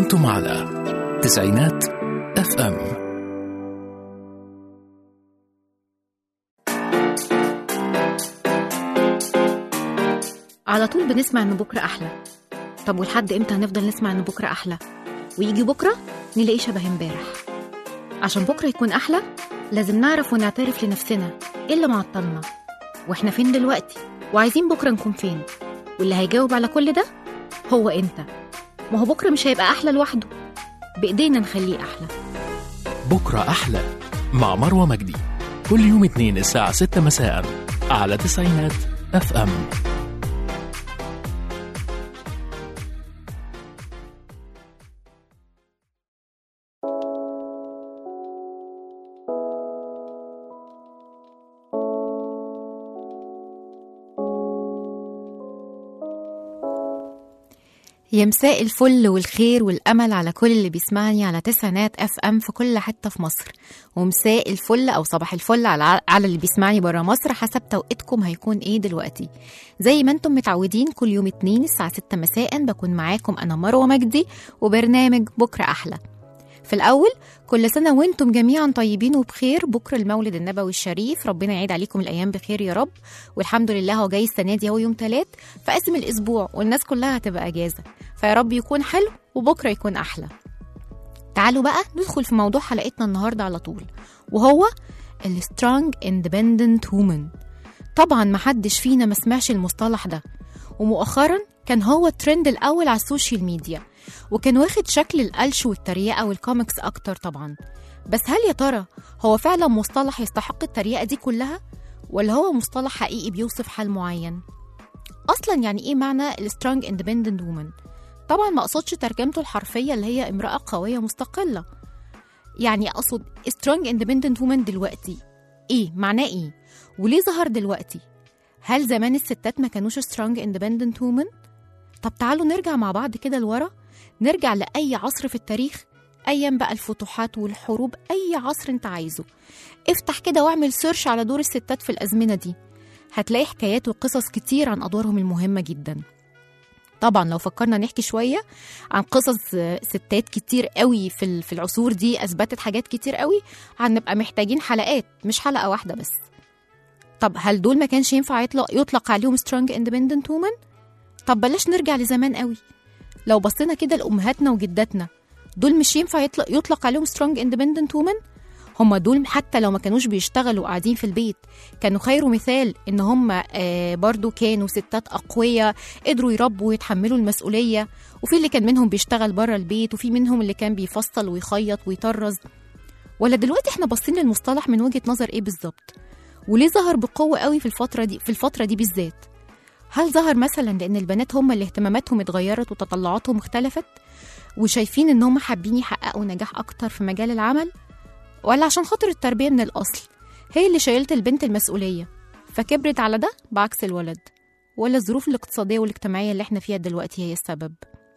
أنتم على تسعينات اف ام على طول بنسمع ان بكره احلى طب ولحد امتى هنفضل نسمع ان بكره احلى ويجي بكره نلاقيه شبه امبارح عشان بكره يكون احلى لازم نعرف ونعترف لنفسنا ايه اللي معطلنا واحنا فين دلوقتي وعايزين بكره نكون فين واللي هيجاوب على كل ده هو انت ما هو بكره مش هيبقى احلى لوحده بايدينا نخليه احلى بكرة أحلى مع مروة مجدي كل يوم اثنين الساعة 6 مساء على تسعينات اف ام يا مساء الفل والخير والامل على كل اللي بيسمعني على تسعينات اف ام في كل حته في مصر ومساء الفل او صباح الفل على على اللي بيسمعني بره مصر حسب توقيتكم هيكون ايه دلوقتي زي ما انتم متعودين كل يوم اتنين الساعه 6 مساء بكون معاكم انا مروه مجدي وبرنامج بكره احلى في الأول كل سنة وانتم جميعا طيبين وبخير بكرة المولد النبوي الشريف ربنا يعيد عليكم الأيام بخير يا رب والحمد لله هو جاي السنة دي هو يوم تلات فقسم الأسبوع والناس كلها هتبقى أجازة فيا رب يكون حلو وبكرة يكون أحلى تعالوا بقى ندخل في موضوع حلقتنا النهاردة على طول وهو السترونج اندبندنت وومن طبعا محدش فينا ما سمعش المصطلح ده ومؤخرا كان هو الترند الأول على السوشيال ميديا وكان واخد شكل القلش والتريقة والكوميكس أكتر طبعا بس هل يا ترى هو فعلا مصطلح يستحق التريقة دي كلها ولا هو مصطلح حقيقي بيوصف حال معين أصلا يعني إيه معنى السترونج اندبندنت وومن طبعا ما أقصدش ترجمته الحرفية اللي هي امرأة قوية مستقلة يعني أقصد سترونج اندبندنت وومن دلوقتي إيه معناه إيه وليه ظهر دلوقتي هل زمان الستات ما كانوش سترونج اندبندنت وومن طب تعالوا نرجع مع بعض كده لورا نرجع لأي عصر في التاريخ أيام بقى الفتوحات والحروب أي عصر أنت عايزه افتح كده واعمل سيرش على دور الستات في الأزمنة دي هتلاقي حكايات وقصص كتير عن أدوارهم المهمة جدا طبعا لو فكرنا نحكي شوية عن قصص ستات كتير قوي في في العصور دي أثبتت حاجات كتير قوي هنبقى محتاجين حلقات مش حلقة واحدة بس طب هل دول ما كانش ينفع يطلق, يطلق عليهم سترونج اندبندنت وومن طب بلاش نرجع لزمان قوي لو بصينا كده لامهاتنا وجداتنا دول مش ينفع يطلق, يطلق عليهم سترونج اندبندنت وومن هم دول حتى لو ما كانوش بيشتغلوا قاعدين في البيت كانوا خير مثال ان هم آه برضو كانوا ستات اقوياء قدروا يربوا ويتحملوا المسؤوليه وفي اللي كان منهم بيشتغل بره البيت وفي منهم اللي كان بيفصل ويخيط ويطرز ولا دلوقتي احنا باصين للمصطلح من وجهه نظر ايه بالظبط وليه ظهر بقوه قوي في الفتره دي في الفتره دي بالذات هل ظهر مثلا لان البنات هم اللي اهتماماتهم اتغيرت وتطلعاتهم اختلفت وشايفين ان هم حابين يحققوا نجاح اكتر في مجال العمل ولا عشان خاطر التربيه من الاصل هي اللي شايلت البنت المسؤوليه فكبرت على ده بعكس الولد ولا الظروف الاقتصاديه والاجتماعيه اللي احنا فيها دلوقتي هي السبب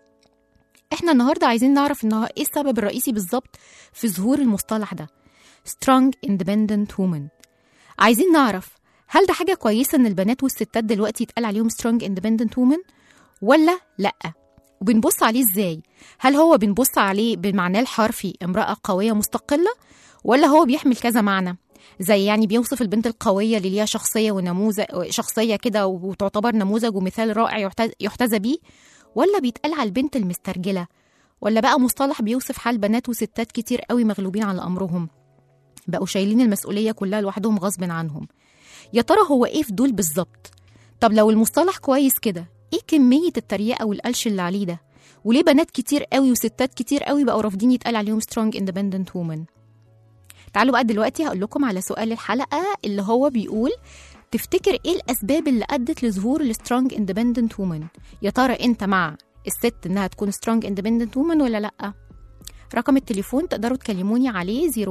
احنا النهارده عايزين نعرف ان ايه السبب الرئيسي بالظبط في ظهور المصطلح ده strong independent woman عايزين نعرف هل ده حاجة كويسة إن البنات والستات دلوقتي يتقال عليهم سترونج اندبندنت وومن ولا لأ؟ وبنبص عليه إزاي؟ هل هو بنبص عليه بمعناه الحرفي امرأة قوية مستقلة ولا هو بيحمل كذا معنى؟ زي يعني بيوصف البنت القوية اللي ليها شخصية ونموذج شخصية كده وتعتبر نموذج ومثال رائع يحتذى بيه ولا بيتقال على البنت المسترجلة ولا بقى مصطلح بيوصف حال بنات وستات كتير قوي مغلوبين على أمرهم بقوا شايلين المسؤولية كلها لوحدهم غصب عنهم يا ترى هو ايه في دول بالظبط طب لو المصطلح كويس كده ايه كميه التريقه والقلش اللي عليه ده وليه بنات كتير قوي وستات كتير قوي بقوا رافضين يتقال عليهم سترونج اندبندنت وومن تعالوا بقى دلوقتي هقول لكم على سؤال الحلقه اللي هو بيقول تفتكر ايه الاسباب اللي ادت لظهور السترونج اندبندنت وومن يا ترى انت مع الست انها تكون سترونج اندبندنت وومن ولا لا رقم التليفون تقدروا تكلموني عليه 010427894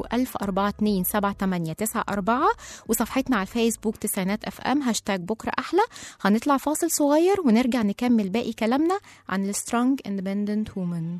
وصفحتنا على الفيسبوك تسعينات اف ام هاشتاج بكرة أحلى هنطلع فاصل صغير ونرجع نكمل باقي كلامنا عن السترونج اندبندنت وومن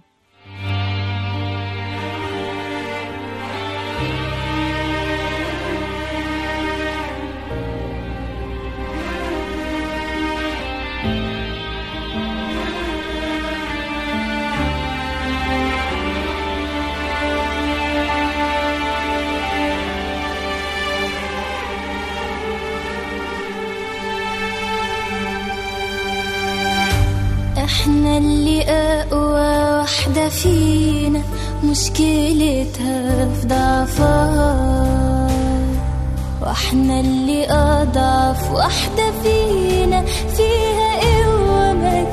احنا اللي اقوى واحدة فينا مشكلتها في ضعفها واحنا اللي اضعف واحدة فينا فيها قوة ما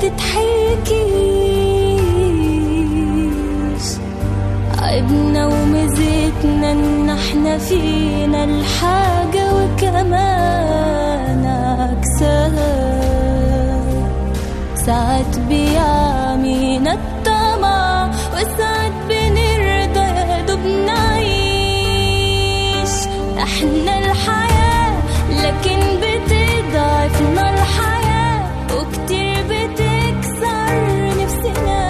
تتحكيش عيبنا وميزتنا ان احنا فينا الحاجة وكمان عكسها ساعات بيعمينا الطمع وساعات بنرضى يا دوب نعيش احنا الحياة لكن بتضعفنا الحياة وكتير بتكسر نفسنا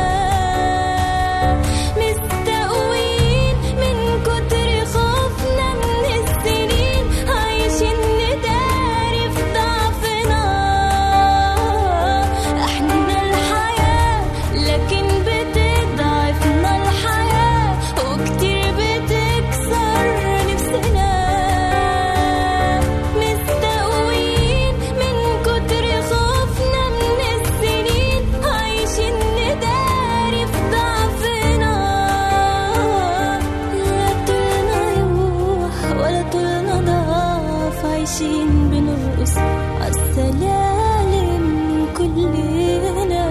مستقوين من كتر خوفنا من السنين عايشين نداري في ضعفنا احنا الحياة لكن بتضعفنا الحياة وكتير بتكسر نفسنا مستقوين من كتر خوفنا من السنين عايشين نداري في ضعفنا لا طولنا يروح ولا طولنا ضعف عايشين بنرقص عالسلالم كلنا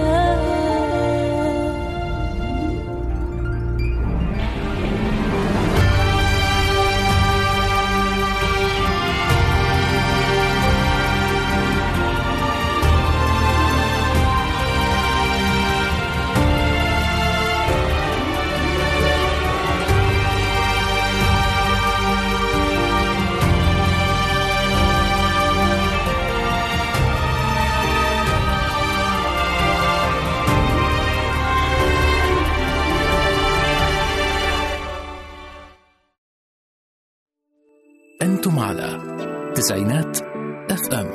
أنتم على تسعينات اف ام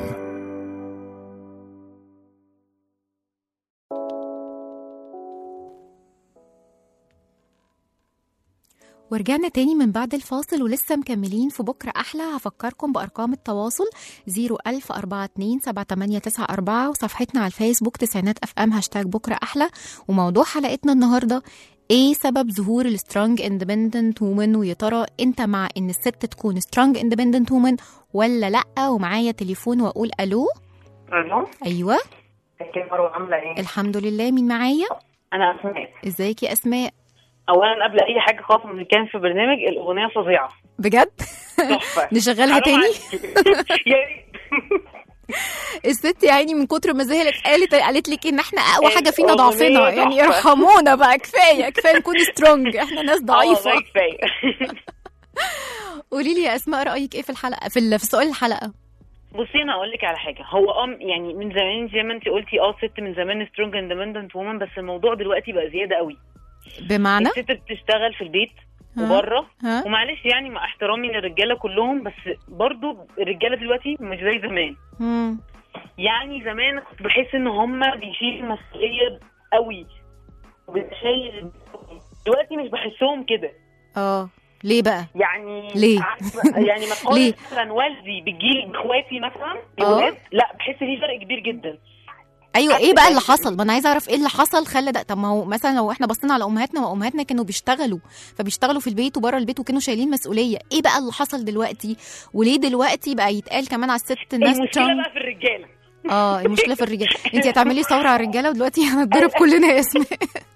ورجعنا تاني من بعد الفاصل ولسه مكملين في بكرة أحلى هفكركم بأرقام التواصل 010427894 وصفحتنا على الفيسبوك تسعينات أف أم هاشتاج بكرة أحلى وموضوع حلقتنا النهاردة ايه سبب ظهور السترونج اندبندنت وومن ويا ترى انت مع ان الست تكون سترونج اندبندنت وومن ولا لا ومعايا تليفون واقول الو الو ايوه ازيك يا مروه عامله ايه؟ الحمد لله مين معايا انا اسماء ازيك يا اسماء اولا قبل اي حاجه خالص من كان في برنامج الاغنيه فظيعه بجد تحفه نشغلها حرام تاني عليكي. يا ريت الست يا عيني من كتر ما زهقت قالت قالت لك ان احنا اقوى حاجه فينا الأغنية ضعفنا يعني تحفة. ارحمونا بقى كفايه كفايه نكون سترونج احنا ناس آه ضعيفه والله كفايه قولي لي يا اسماء رايك ايه في الحلقه في ال- في سؤال الحلقه بصي انا اقول لك على حاجه هو اه يعني من زمان زي ما انت قلتي اه ست من زمان سترونج اندبندنت وومن بس الموضوع دلوقتي بقى زياده قوي بمعنى الست بتشتغل في البيت ها؟ وبره ها ومعلش يعني مع احترامي للرجاله كلهم بس برضو الرجاله دلوقتي مش زي زمان مم. يعني زمان كنت بحس ان هم بيشيلوا مسؤوليه قوي وبتشيل دلوقتي مش بحسهم كده اه ليه بقى يعني ليه؟ عارفة- يعني ما ليه؟ تقارن مثلا والدي بجيل باخواتي مثلا آه. الولاد لا بحس في فرق كبير جدا ايوه ايه حتى بقى اللي لو- حصل ما انا عايزه اعرف ايه اللي حصل خلى ده طب ما هو مثلا لو احنا بصينا على امهاتنا وامهاتنا كانوا بيشتغلوا فبيشتغلوا في البيت وبره البيت وكانوا شايلين مسؤوليه ايه بقى اللي حصل دلوقتي وليه دلوقتي بقى يتقال كمان على الست الناس المشكله strong؟ بقى في الرجاله اه المشكله في الرجال انت هتعملي ثوره على الرجاله ودلوقتي هنتضرب كلنا يا اسماء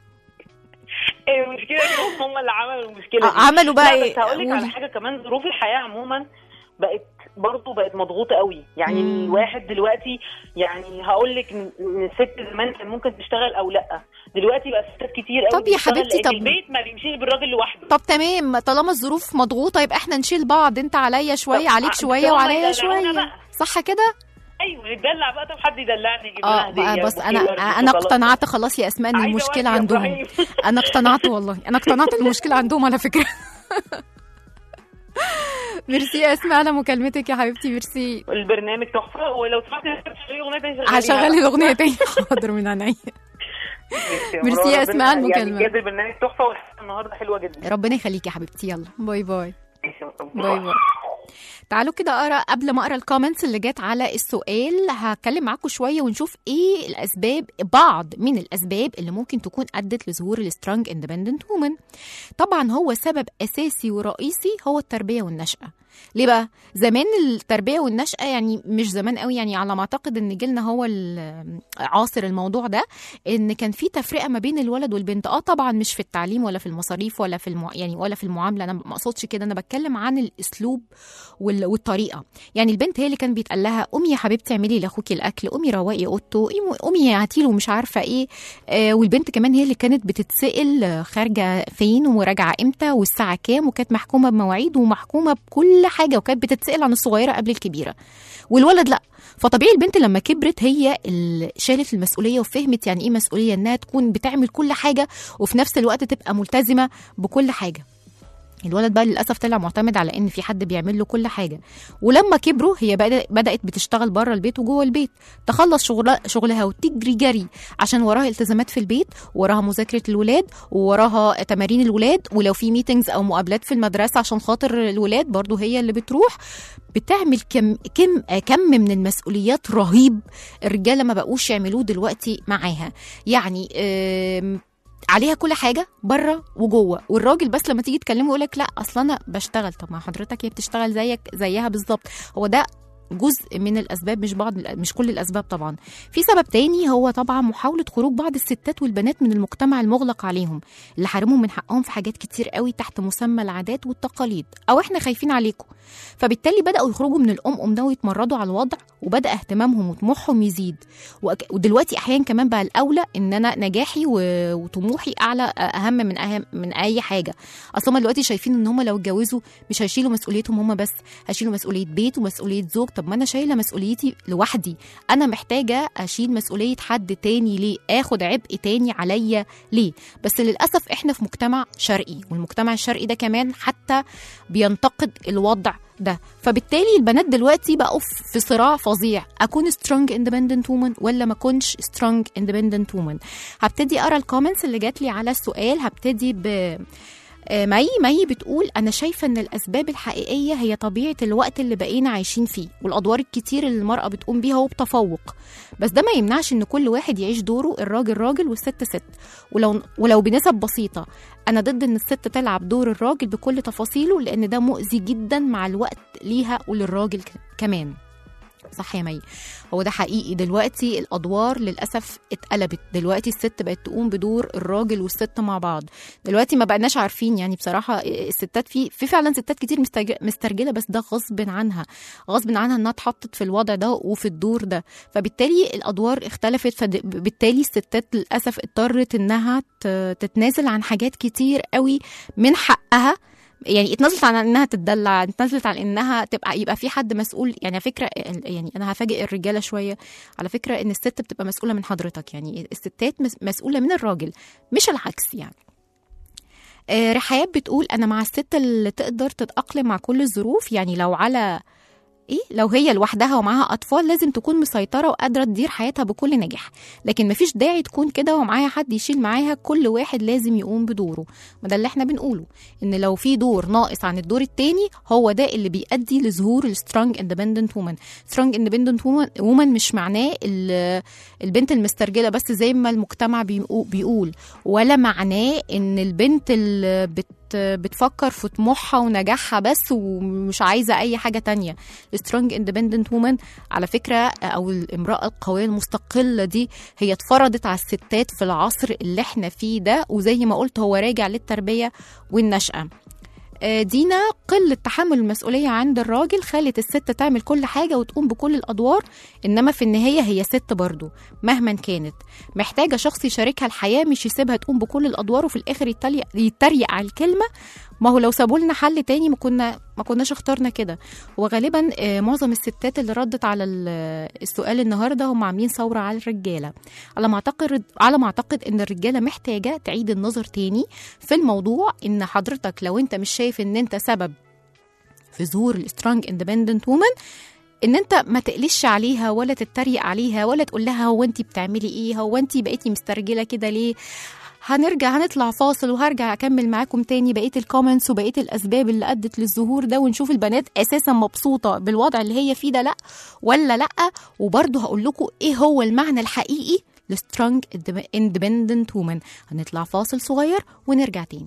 المشكله دي هم اللي عملوا المشكله آه، دي عملوا بقى لا ايه بس هقول لك على قولي. حاجه كمان ظروف الحياه عموما بقت برضه بقت مضغوطه قوي يعني مم. الواحد دلوقتي يعني هقول لك ان إن الست زمان كان ممكن تشتغل او لا دلوقتي بقى ستات كتير قوي طب يا بتشتغل حبيبتي، لأن طب- البيت ما بيمشيش بالراجل لوحده طب تمام طالما الظروف مضغوطه يبقى احنا نشيل بعض انت عليا شويه طب عليك ع- شويه بس هما وعليا يدلعونا شويه بقى. صح كده ايوه نتدلع بقى طب حد يدلعني يجيب لنا اه هديه بقى بص بوكيه انا ورد انا وخلاص. اقتنعت خلاص يا اسماء ان عايزة المشكله ورد يا عندهم إبراهيم. انا اقتنعت والله انا اقتنعت ان المشكله عندهم على فكره ميرسي يا اسماء على مكالمتك يا حبيبتي ميرسي البرنامج تحفه ولو سمحتي تشغلي اغنيه تانية شغليها. هشغل الاغنيه تاني حاضر من عينيا ميرسي يا ربنا- اسماء على يعني المكالمة. بجد البرنامج تحفه والحلقه النهارده حلوه جدا ربنا يخليكي يا حبيبتي يلا باي باي ماشي يا رب. باي باي تعالوا كده اقرا قبل ما اقرا الكومنتس اللي جت على السؤال هتكلم معاكم شويه ونشوف ايه الاسباب بعض من الاسباب اللي ممكن تكون ادت لظهور السترونج اندبندنت وومن طبعا هو سبب اساسي ورئيسي هو التربيه والنشاه ليه بقى زمان التربيه والنشاه يعني مش زمان قوي يعني على ما اعتقد ان جيلنا هو ال- عاصر الموضوع ده ان كان في تفرقه ما بين الولد والبنت اه طبعا مش في التعليم ولا في المصاريف ولا في المع... يعني ولا في المعامله انا ما اقصدش كده انا بتكلم عن الاسلوب وال... والطريقه يعني البنت هي اللي كان بيتقال لها قومي يا حبيبتي اعملي لاخوكي الاكل قومي روقي اوضته قومي- قومي هاتي له مش عارفه ايه آه والبنت كمان هي اللي كانت بتتسال آه، خارجه فين وراجعه امتى والساعه كام وكانت محكومه بمواعيد ومحكومه بكل حاجه وكانت بتتسال عن الصغيره قبل الكبيره والولد لا فطبيعي البنت لما كبرت هي اللي شالت المسؤوليه وفهمت يعني ايه مسؤوليه انها تكون بتعمل كل حاجه وفي نفس الوقت تبقى ملتزمه بكل حاجه الولد بقى للاسف طلع معتمد على ان في حد بيعمل له كل حاجه ولما كبروا هي بدأ- بدات بتشتغل بره البيت وجوه البيت تخلص شغل شغلها وتجري جري عشان وراها التزامات في البيت وراها مذاكره الولاد ووراها تمارين الولاد ولو في ميتينجز او مقابلات في المدرسه عشان خاطر الولاد برضو هي اللي بتروح بتعمل كم كم كم من المسؤوليات رهيب الرجاله ما بقوش يعملوه دلوقتي معاها يعني آم، عليها كل حاجه بره وجوه والراجل بس لما تيجي تكلمه يقول لك لا اصل انا بشتغل طب ما حضرتك هي بتشتغل زيك زيها بالظبط هو ده جزء من الاسباب مش بعض مش كل الاسباب طبعا في سبب تاني هو طبعا محاوله خروج بعض الستات والبنات من المجتمع المغلق عليهم اللي حارمهم من حقهم في حاجات كتير قوي تحت مسمى العادات والتقاليد او احنا خايفين عليكم فبالتالي بداوا يخرجوا من الام ام ده ويتمردوا على الوضع وبدا اهتمامهم وطموحهم يزيد وأك- ودلوقتي احيانا كمان بقى الاولى ان انا نجاحي و- وطموحي اعلى اهم من اهم من اي حاجه اصل هم دلوقتي شايفين ان هم لو اتجوزوا مش هيشيلوا مسؤوليتهم هم بس هيشيلوا مسؤوليه بيت ومسؤوليه زوج طب ما انا شايله مسؤوليتي لوحدي انا محتاجه اشيل مسؤوليه حد تاني ليه اخد عبء تاني عليا ليه بس للاسف احنا في مجتمع شرقي والمجتمع الشرقي ده كمان حتى بينتقد الوضع ده فبالتالي البنات دلوقتي بقوا في صراع فظيع اكون سترونج اندبندنت وومن ولا ما اكونش سترونج اندبندنت وومن هبتدي اقرا الكومنتس اللي جات لي على السؤال هبتدي ب آه، مي مي بتقول انا شايفه ان الاسباب الحقيقيه هي طبيعه الوقت اللي بقينا عايشين فيه والادوار الكتير اللي المراه بتقوم بيها وبتفوق بس ده ما يمنعش ان كل واحد يعيش دوره الراجل راجل والست ست ولو ولو بنسب بسيطه انا ضد ان الست تلعب دور الراجل بكل تفاصيله لان ده مؤذي جدا مع الوقت ليها وللراجل ك- كمان صح يا مي هو ده حقيقي دلوقتي الادوار للاسف اتقلبت دلوقتي الست بقت تقوم بدور الراجل والست مع بعض دلوقتي ما بقناش عارفين يعني بصراحه الستات في في فعلا ستات كتير مستج- مسترجله بس ده غصب عنها غصب عنها انها اتحطت في الوضع ده وفي الدور ده فبالتالي الادوار اختلفت فبالتالي الستات للاسف اضطرت انها ت- تتنازل عن حاجات كتير قوي من حقها يعني اتنازلت عن انها تتدلع اتنازلت عن انها تبقى يبقى في حد مسؤول يعني على فكره يعني انا هفاجئ الرجاله شويه على فكره ان الست بتبقى مسؤوله من حضرتك يعني الستات مس- مسؤوله من الراجل مش العكس يعني آه، رحاب بتقول انا مع الست اللي تقدر تتاقلم مع كل الظروف يعني لو على ايه لو هي لوحدها ومعاها اطفال لازم تكون مسيطره وقادره تدير حياتها بكل نجاح لكن مفيش داعي تكون كده ومعاها حد يشيل معاها كل واحد لازم يقوم بدوره ما ده اللي احنا بنقوله ان لو في دور ناقص عن الدور التاني هو ده اللي بيؤدي لظهور السترونج اندبندنت وومن سترونج اندبندنت وومن مش معناه ال- البنت المسترجله بس زي ما المجتمع بيقو- بيقول ولا معناه ان البنت اللي بت بتفكر في طموحها ونجاحها بس ومش عايزه اي حاجه تانية السترونج اندبندنت وومن على فكره او الامراه القويه المستقله دي هي اتفرضت على الستات في العصر اللي احنا فيه ده وزي ما قلت هو راجع للتربيه والنشاه آه، دينا قلة تحمل المسؤولية عند الراجل خلت الست تعمل كل حاجة وتقوم بكل الأدوار إنما في النهاية هي ست برضو مهما كانت محتاجة شخص يشاركها الحياة مش يسيبها تقوم بكل الأدوار وفي الآخر يتريق, يتريق على الكلمة ما هو لو سابوا لنا حل تاني ما كنا ما كناش اخترنا كده وغالبا آه، معظم الستات اللي ردت على ال- السؤال النهارده هم عاملين ثوره على الرجاله على ما اعتقد على ما اعتقد ان الرجاله محتاجه تعيد النظر تاني في الموضوع ان حضرتك لو انت مش شايف ان انت سبب في ظهور السترونج اندبندنت وومن ان انت ما تقلش عليها ولا تتريق عليها ولا تقول لها هو انت بتعملي ايه هو انت بقيتي مسترجله كده ليه هنرجع هنطلع فاصل وهرجع اكمل معاكم تاني بقيه الكومنتس وبقيه الاسباب اللي ادت للظهور ده ونشوف البنات اساسا مبسوطه بالوضع اللي هي فيه ده لا ولا لا وبرضه هقول لكم ايه هو المعنى الحقيقي لسترونج اندبندنت وومن هنطلع فاصل صغير ونرجع تاني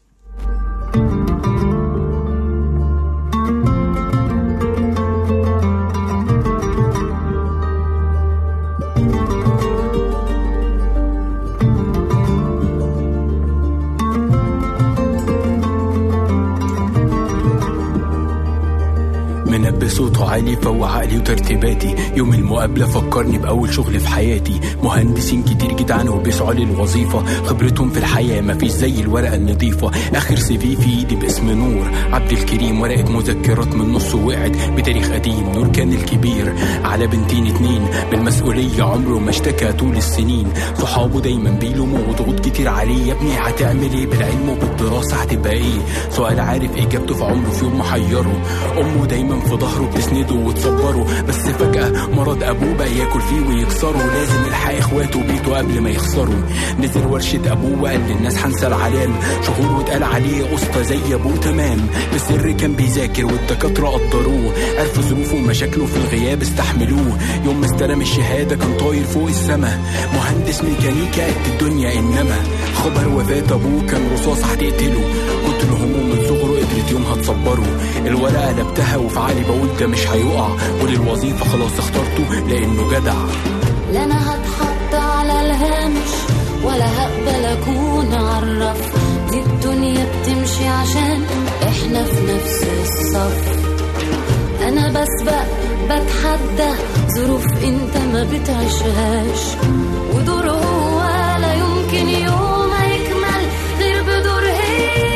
منبه صوته عالي فوق عقلي وترتيباتي يوم المقابلة فكرني بأول شغل في حياتي مهندسين كتير جدعان وبيسعوا للوظيفة خبرتهم في الحياة مفيش زي الورقة النظيفة آخر سي في في إيدي باسم نور عبد الكريم ورقة مذكرات من نص وقعت بتاريخ قديم نور كان الكبير على بنتين اتنين بالمسؤولية عمره ما اشتكى طول السنين صحابه دايما بيلوموا وضغوط كتير عليه يا ابني هتعمل ايه بالعلم وبالدراسة هتبقى ايه سؤال عارف اجابته في عمره في يوم محيره امه دايما في ظهره بتسنده وتصبره بس فجأة مرض ابوه بقى ياكل فيه ويكسره لازم يلحق اخواته وبيته قبل ما يخسروا نزل ورشة ابوه وقال للناس هنسى العلام شهور واتقال عليه اسطى زي ابوه تمام بسر كان بيذاكر والدكاترة قدروه عرفوا ظروفه ومشاكله في الغياب استحملوه يوم ما استلم الشهادة كان طاير فوق السما مهندس ميكانيكا قد الدنيا انما خبر وفاة ابوه كان رصاص هتقتله كتر هموم من صغره قدرت يومها تصبره الورقة قلبتها وفي عقلي بقول ده مش هيقع وللوظيفة خلاص اخترته لانه جدع لا انا هتحط على الهامش ولا هقبل اكون عرف دي الدنيا بتمشي عشان احنا في نفس الصف انا بسبق بتحدى ظروف انت ما بتعيشهاش ودور هو لا يمكن يوم يكمل غير بدور هي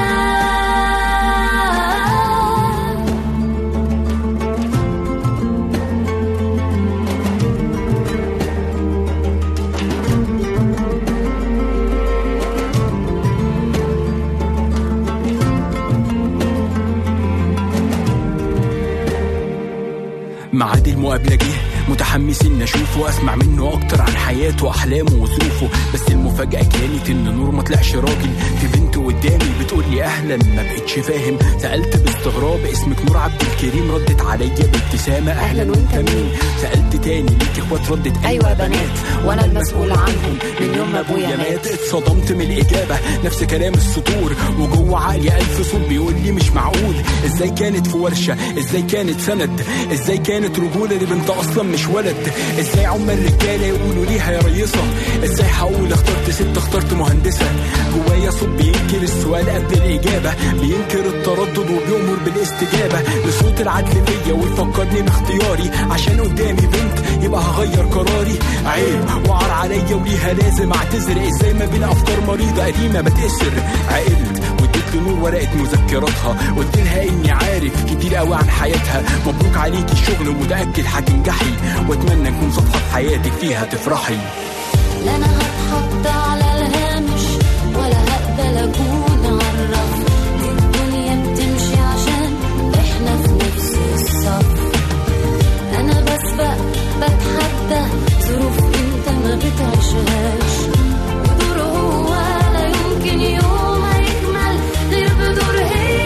ميعاد المقابلة جه متحمس ان اشوفه واسمع منه اكتر عن حياته واحلامه وظروفه بس المفاجأة كانت ان نور ما طلعش راجل في بنت قدامي بتقول لي اهلا ما بقتش فاهم سألت باستغراب اسمك نور عبد الكريم ردت عليا بابتسامة اهلا وانت مين سألت تاني ليك اخوات ردت ايوه يا بنات وانا المسؤول عنهم من يوم ما ابويا مات اتصدمت من الاجابة نفس كلام السطور وجوه عقلي الف صوت بيقول لي مش معقول ازاي كانت في ورشة ازاي كانت سند ازاي كانت رجولة لبنت اصلا مش ولد ازاي عم الرجالة يقولوا ليها يا ريصة ازاي هقول اخترت ست اخترت مهندسة جوايا صوت بينكر السؤال قبل الاجابة بينكر التردد وبيؤمر بالاستجابة لصوت العدل فيا ويفكرني باختياري عشان قدامي بنت يبقى هغير قراري عيب وعر عليا وليها لازم اعتذر ازاي ما بين افكار مريضة قديمة بتأسر عقلت واديت لنور ورقة مذكراتها قلت لها اني عارف كتير قوي عن حياتها مبروك عليكي الشغل ومتأكد هتنجحي واتمنى نكون صفحة في حياتك فيها تفرحي لا انا هتحط على الهامش ولا هقبل اكون عرف دي الدنيا بتمشي عشان احنا في نفس الصف انا بسبق بتحدى ظروف انت ما بتعيشهاش ودور هو لا يمكن يوم يكمل غير بدور هي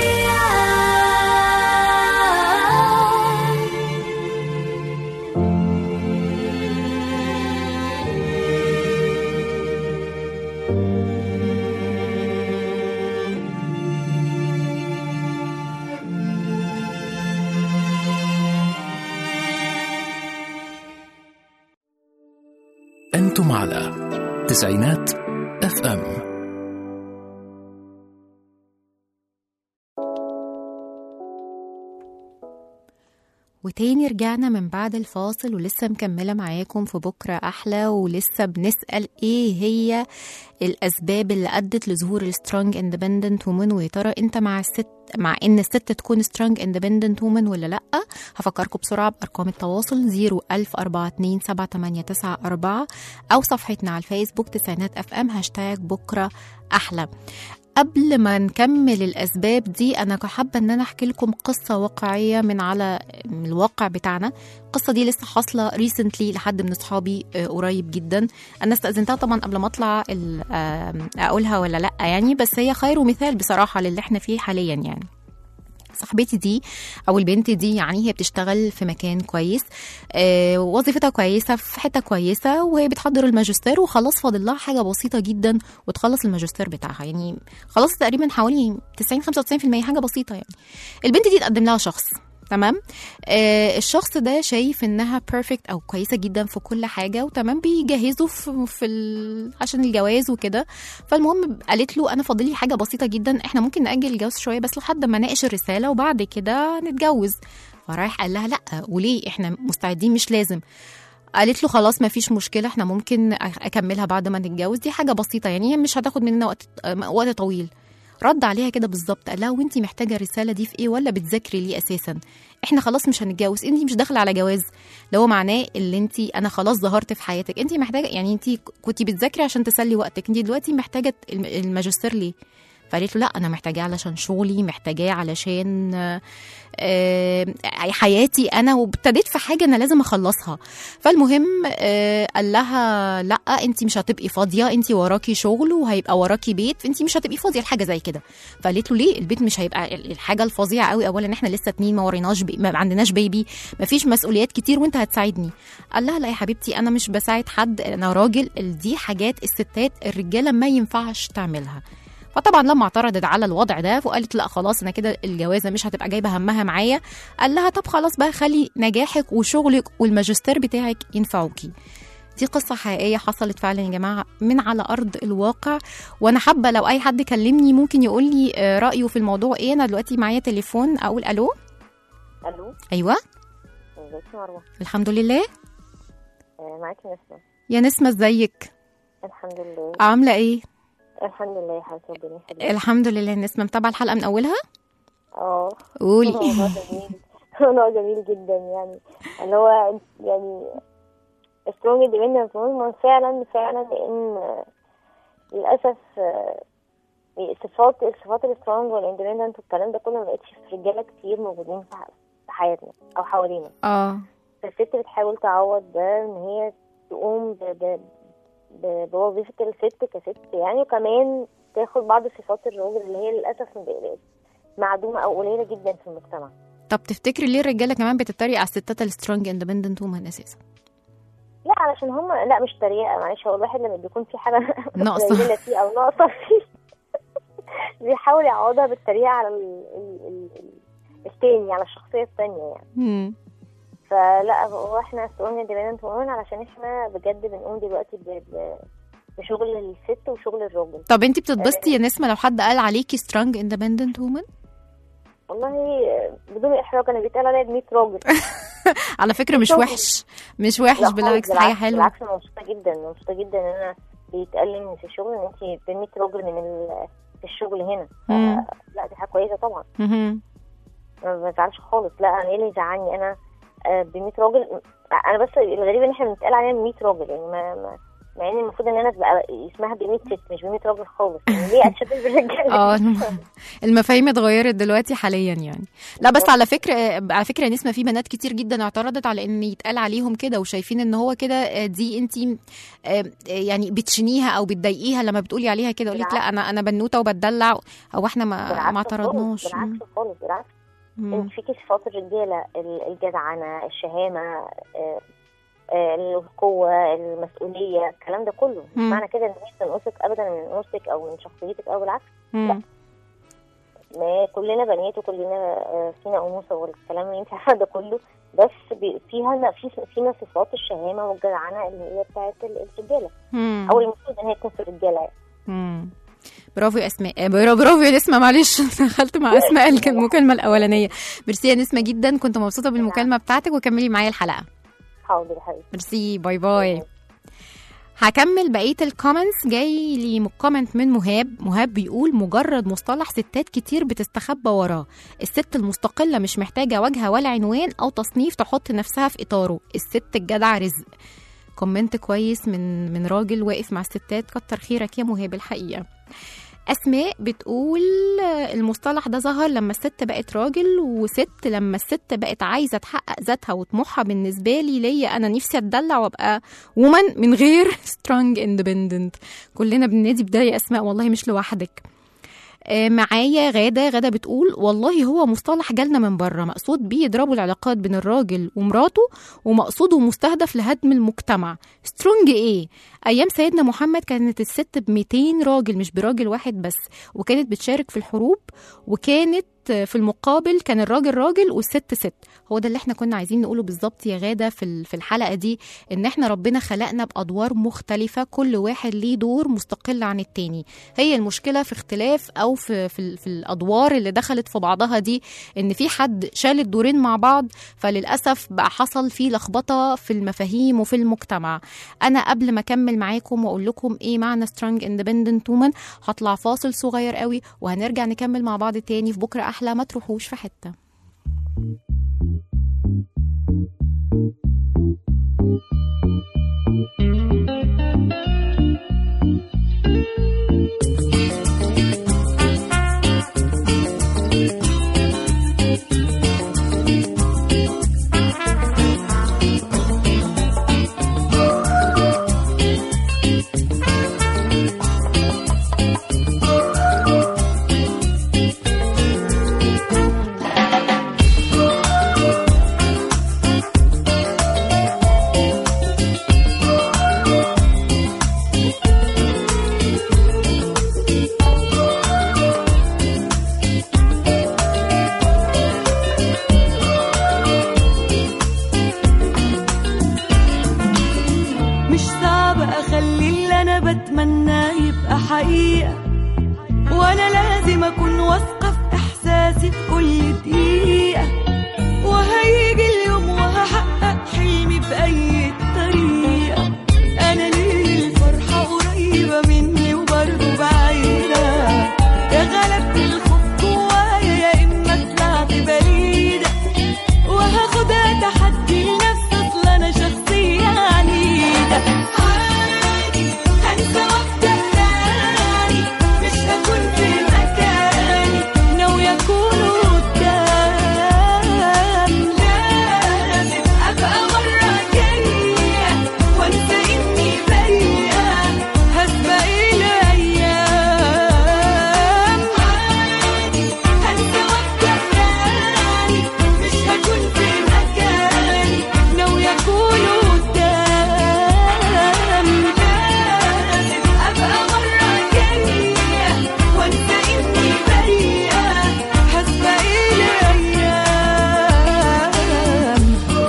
أنتم على تسعينات اف ام وتاني رجعنا من بعد الفاصل ولسه مكملة معاكم في بكرة أحلى ولسه بنسأل إيه هي الأسباب اللي أدت لظهور السترونج اندبندنت وومن ويا ترى أنت مع الست مع إن الست تكون سترونج اندبندنت وومن ولا لأ هفكركم بسرعة بأرقام التواصل 010427894 أو صفحتنا على الفيسبوك تسعينات اف ام هاشتاج بكرة أحلى قبل ما نكمل الاسباب دي انا حابه ان انا احكي لكم قصه واقعيه من على من الواقع بتاعنا القصه دي لسه حاصله ريسنتلي لحد من اصحابي آه، قريب جدا انا استاذنتها طبعا قبل ما اطلع ال- آم، اقولها ولا لا يعني بس هي خير ومثال بصراحه للي احنا فيه حاليا يعني صاحبتي دي او البنت دي يعني هي بتشتغل في مكان كويس آه وظيفتها كويسه في حته كويسه وهي بتحضر الماجستير وخلاص فاضل لها حاجه بسيطه جدا وتخلص الماجستير بتاعها يعني خلاص تقريبا حوالي 90 95% حاجه بسيطه يعني البنت دي اتقدم لها شخص تمام آه الشخص ده شايف انها بيرفكت او كويسه جدا في كل حاجه وتمام بيجهزوا في, في ال... عشان الجواز وكده فالمهم قالت له انا فاضل لي حاجه بسيطه جدا احنا ممكن ناجل الجواز شويه بس لحد ما ناقش الرساله وبعد كده نتجوز فرايح قال لها لا وليه احنا مستعدين مش لازم قالت له خلاص ما فيش مشكله احنا ممكن أ- اكملها بعد ما نتجوز دي حاجه بسيطه يعني هي مش هتاخد مننا وقت وقت طويل رد عليها كده بالظبط قال لها وانت محتاجه الرساله دي في ايه ولا بتذاكري ليه اساسا احنا خلاص مش هنتجوز انت مش داخله على جواز اللي هو معناه اللي انت انا خلاص ظهرت في حياتك انت محتاجه يعني انت كنت بتذاكري عشان تسلي وقتك انت دلوقتي محتاجه الم- الماجستير ليه فقالت له لا انا محتاجاه علشان شغلي محتاجاه علشان آه، آه، حياتي انا وابتديت في حاجه انا لازم اخلصها فالمهم آه، قال لها لا انت مش هتبقي فاضيه انت وراكي شغل وهيبقى وراكي بيت انت مش هتبقي فاضيه لحاجه زي كده فقالت له ليه البيت مش هيبقى ال- الحاجه الفظيعه قوي اولا احنا لسه اتنين ما وريناش بي... ما عندناش بيبي ما فيش مسؤوليات كتير وانت هتساعدني قال لها لا يا حبيبتي انا مش بساعد حد انا راجل ال- دي حاجات الستات الرجاله ما ينفعش تعملها فطبعا لما اعترضت على الوضع ده وقالت لا خلاص انا كده الجوازه مش هتبقى جايبه همها معايا قال لها طب خلاص بقى خلي نجاحك وشغلك والماجستير بتاعك ينفعوكي دي قصة حقيقية حصلت فعلا يا جماعة من على أرض الواقع وأنا حابة لو أي حد كلمني ممكن يقول لي آه، رأيه في الموضوع إيه أنا دلوقتي معايا تليفون أقول ألو الو أيوة ازيك يا مروه الحمد لله آه، معاكي نسمه يا نسمة ازيك الحمد لله عاملة إيه الحمد لله يا حبيبتي ربنا يخليك الحمد لله نسمة متابعة الحلقة من أولها اه قولي موضوع جميل موضوع جميل جدا يعني اللي هو يعني سترونج اندبندنت وومن فعلا فعلا لان آه، للاسف آه، صفات الصفات السترونج والاندبندنت والكلام ده كله ما بقتش في رجاله كتير موجودين في ح- في حياتنا او حوالينا اه فالست بتحاول تعوض ده ان هي تقوم ب... ب... ب... بوظيفة الست كست يعني وكمان تاخد بعض صفات الراجل اللي هي للأسف بقت معدومة أو قليلة جدا في المجتمع طب تفتكري ليه الرجالة كمان بتتريق على الستات السترونج اندبندنت وومن أساسا لا علشان هم لا مش تريقة معلش هو الواحد لما بيكون في حاجة ناقصة. قليلة فيه أو ناقصة فيه بيحاول يعوضها بالتريقة على ال... ال... ال... التاني على الشخصية التانية يعني مم. فلا هو احنا سترونج اندبندنت وومن علشان احنا بجد بنقوم دلوقتي ب... ب... بشغل الست وشغل الراجل طب انتي بتتبسطي يا نسمة لو حد قال عليكي سترونج اندبندنت وومن والله بدون احراج انا بيتقال عليا ب 100 راجل على فكرة مش شغل. وحش مش وحش لا بالعكس خالص، حاجة حلوة بالعكس انا مبسوطه جدا مبسوطه جدا ان انا بيتقال لي إن في الشغل ان انت ب 100 راجل من ال... في الشغل هنا ف... مم. لا دي حاجه كويسه طبعا مهم. ما بزعلش خالص لا انا ايه اللي يزعلني انا ب 100 راجل انا بس الغريب ان احنا بنتقال علينا 100 راجل يعني ما, ما مع ان المفروض ان انا تبقى اسمها ب 100 ست مش ب 100 راجل خالص يعني ليه اتشبه بالرجاله اه الم- المفاهيم اتغيرت دلوقتي حاليا يعني لا بس على فكره على فكره يا نسمه في بنات كتير جدا اعترضت على ان يتقال عليهم كده وشايفين ان هو كده آه، دي انت يعني بتشنيها او بتضايقيها لما بتقولي عليها كده يقول لك لا انا انا بنوته وبتدلع هو احنا ما بالعكس ما خالص، اعترضناش بالعكس خالص بالعكس مم. انت فيكي صفات الرجاله ال- الجدعنه الشهامه آه، آه، القوه المسؤوليه الكلام ده كله مش مم. معنى كده ان هي تنقصك ابدا من نفسك او من شخصيتك او بالعكس مم. ما كلنا بنات وكلنا آه، فينا انوثه والكلام اللي انت عارفه ده كله بس بي- فيها في فينا صفات الشهامه والجدعنه اللي هي بتاعت ال- الرجاله مم. او المفروض ان هي تكون في الرجاله يعني. مم. برافو يا اسماء آه، برا- برافو يا نسمه معلش دخلت مع اسماء الك- المكالمه الاولانيه ميرسي يا نسمه جدا كنت مبسوطه بالمكالمه بتاعتك وكملي معايا الحلقه حاضر يا حبيبتي ميرسي باي باي هكمل بقية الكومنتس جاي لي كومنت من مهاب مهاب بيقول مجرد مصطلح ستات كتير بتستخبى وراه الست المستقلة مش محتاجة واجهة ولا عنوان أو تصنيف تحط نفسها في إطاره الست الجدع رزق كومنت كويس من من راجل واقف مع الستات كتر خيرك يا مهاب الحقيقة أسماء بتقول آه، المصطلح ده ظهر لما الست بقت راجل وست لما الست بقت عايزة تحقق ذاتها وطموحها بالنسبة لي ليا أنا نفسي أتدلع وأبقى وومن من غير سترونج اندبندنت كلنا بننادي بده يا أسماء والله مش لوحدك آه، معايا غادة غادة بتقول والله هو مصطلح جالنا من بره مقصود بيه يضربوا العلاقات بين الراجل ومراته ومقصوده مستهدف لهدم المجتمع سترونج ايه ايام سيدنا محمد كانت الست ب 200 راجل مش براجل واحد بس وكانت بتشارك في الحروب وكانت في المقابل كان الراجل راجل والست ست هو ده اللي احنا كنا عايزين نقوله بالظبط يا غاده في ال- في الحلقه دي ان احنا ربنا خلقنا بادوار مختلفه كل واحد ليه دور مستقل عن التاني هي المشكله في اختلاف او في في, ال- في الادوار اللي دخلت في بعضها دي ان في حد شال الدورين مع بعض فللاسف بقى حصل في لخبطه في المفاهيم وفي المجتمع انا قبل ما اكمل معاكم واقول لكم ايه معنى سترونج اندبندنت وومن هطلع فاصل صغير قوي وهنرجع نكمل مع بعض تاني في بكره احلى ما تروحوش في حته مش صعب اخلي اللي انا بتمناه يبقى حقيقة وانا لازم اكون واثقة في احساسي في كل دقيقة وهيجي اليوم وهحقق حلمي بأي طريقة انا ليه الفرحة قريبة مني وبرضه بعيدة يا غلبت الخوف جوايا يا اما طلعت بعيدة وهاخدها تحدي لنفسي اصل انا شخصية عنيدة عادي هنسى وابدأ تاني مش هكون في مكاني ناوية اكون قدام لازم ابقى مرة جاية وانسى اني بريئة هسبق الايام عادي هنسى وابدأ تاني مش هكون في مكاني ناوية اكون قدام لازم ابقى مرة جاية وانسى اني بريئة هسبق الايام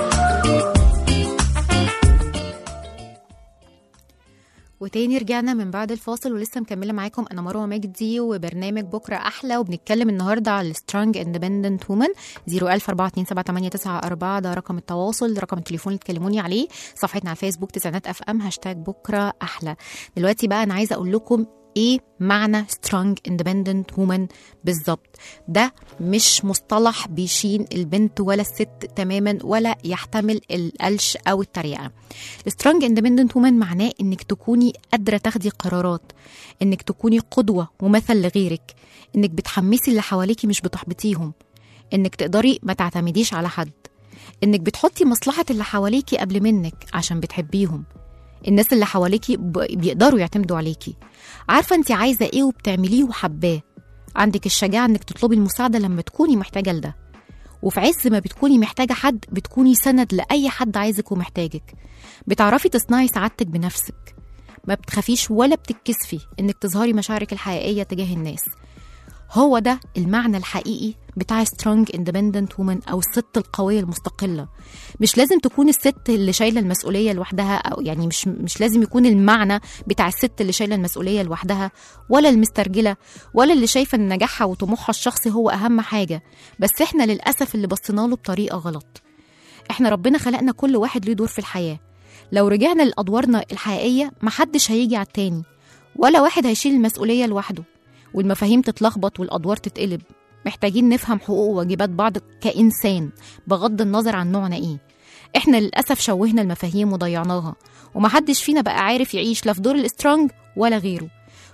وتاني رجعنا من بعد الفاصل ولسه مكمله معاكم انا مروه مجدي وبرنامج بكره احلى وبنتكلم النهارده على السترونج اندبندنت وومن 004278994 ده رقم التواصل رقم التليفون اللي تكلموني عليه صفحتنا على الفيسبوك تسعينات اف ام هاشتاج بكره احلى دلوقتي بقى انا عايزه اقول لكم ايه معنى سترونج اندبندنت وومن بالظبط ده مش مصطلح بيشين البنت ولا الست تماما ولا يحتمل القلش او التريقه السترونج اندبندنت وومن معناه انك تكوني قادره تاخدي قرارات انك تكوني قدوه ومثل لغيرك انك بتحمسي اللي حواليكي مش بتحبطيهم انك تقدري ما تعتمديش على حد انك بتحطي مصلحه اللي حواليكي قبل منك عشان بتحبيهم الناس اللي حواليكي ب- بيقدروا يعتمدوا عليكي عارفه انت عايزه ايه وبتعمليه وحباه عندك الشجاعه انك تطلبي المساعده لما تكوني محتاجه لده وفي عز ما بتكوني محتاجه حد بتكوني سند لاي حد عايزك ومحتاجك بتعرفي تصنعي سعادتك بنفسك ما بتخافيش ولا بتتكسفي انك تظهري مشاعرك الحقيقيه تجاه الناس هو ده المعنى الحقيقي بتاع سترونج اندبندنت وومن او الست القويه المستقله مش لازم تكون الست اللي شايله المسؤوليه لوحدها او يعني مش مش لازم يكون المعنى بتاع الست اللي شايله المسؤوليه لوحدها ولا المسترجله ولا اللي شايفه ان نجاحها وطموحها الشخصي هو اهم حاجه بس احنا للاسف اللي بصينا له بطريقه غلط احنا ربنا خلقنا كل واحد ليه دور في الحياه لو رجعنا لادوارنا الحقيقيه محدش هيجي على التاني ولا واحد هيشيل المسؤوليه لوحده والمفاهيم تتلخبط والادوار تتقلب محتاجين نفهم حقوق وواجبات بعض كإنسان بغض النظر عن نوعنا إيه إحنا للأسف شوهنا المفاهيم وضيعناها ومحدش فينا بقى عارف يعيش لا في دور السترونج ولا غيره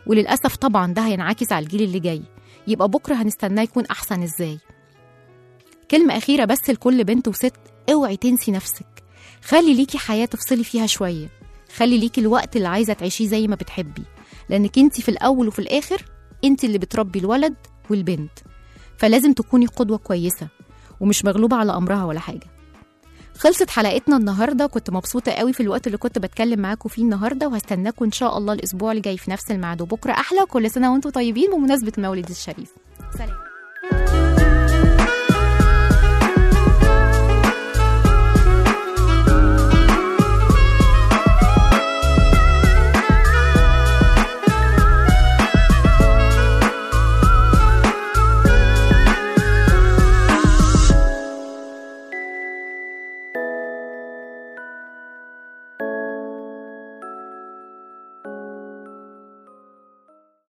وللأسف طبعا ده هينعكس على الجيل اللي جاي يبقى بكرة هنستناه يكون أحسن إزاي كلمة أخيرة بس لكل بنت وست اوعي تنسي نفسك خلي ليكي حياة تفصلي فيها شوية خلي ليكي الوقت اللي عايزة تعيشيه زي ما بتحبي لأنك انت في الأول وفي الآخر انت اللي بتربي الولد والبنت فلازم تكوني قدوة كويسة ومش مغلوبة على أمرها ولا حاجة خلصت حلقتنا النهاردة كنت مبسوطة قوي في الوقت اللي كنت بتكلم معاكم فيه النهاردة وهستناكم إن شاء الله الأسبوع اللي جاي في نفس الميعاد وبكرة أحلى كل سنة وأنتم طيبين بمناسبة المولد الشريف سلام